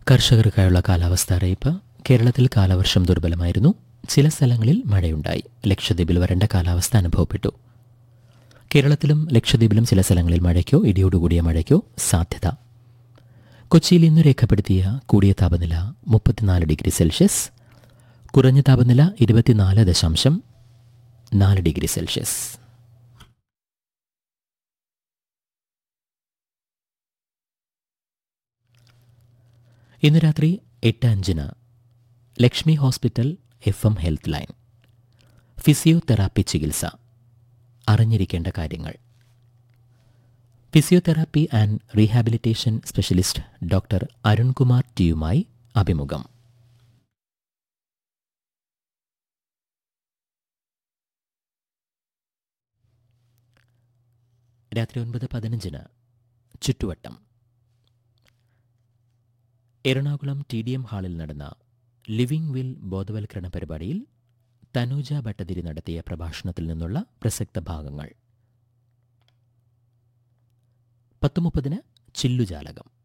കർഷകർക്കായുള്ള കാലാവസ്ഥ അറിയിപ്പ് കേരളത്തിൽ കാലവർഷം ദുർബലമായിരുന്നു ചില സ്ഥലങ്ങളിൽ മഴയുണ്ടായി ലക്ഷദ്വീപിൽ വരണ്ട കാലാവസ്ഥ അനുഭവപ്പെട്ടു കേരളത്തിലും ലക്ഷദ്വീപിലും ചില സ്ഥലങ്ങളിൽ മഴയ്ക്കോ ഇടിയോടുകൂടിയ മഴയ്ക്കോ സാധ്യത കൊച്ചിയിൽ ഇന്ന് രേഖപ്പെടുത്തിയ കൂടിയ താപനില മുപ്പത്തിനാല് ഡിഗ്രി സെൽഷ്യസ് കുറഞ്ഞ താപനില ഇരുപത്തിനാല് ദശാംശം നാല് ഡിഗ്രി സെൽഷ്യസ് ഇന്ന് രാത്രി എട്ട് അഞ്ചിന് Lakshmi hospital F M health line physiotherapy ചികിത്സ അറിഞ്ഞിരിക്കേണ്ട കാര്യങ്ങൾ physiotherapy and rehabilitation specialist doctor Arunkumar ടിയുമായി അഭിമുഖം രാത്രി ഒൻപത് പതിനഞ്ചിന് ചുറ്റുവട്ടം എറണാകുളം ടി ഡി എം ഹാളിൽ നടന്ന ലിവിംഗ് വിൽ ബോധവൽക്കരണ പരിപാടിയിൽ തനൂജ ഭട്ടതിരി നടത്തിയ പ്രഭാഷണത്തിൽ നിന്നുള്ള പ്രസക്ത ഭാഗങ്ങൾ പത്ത് മുപ്പതിന് ചില്ലുജാലകം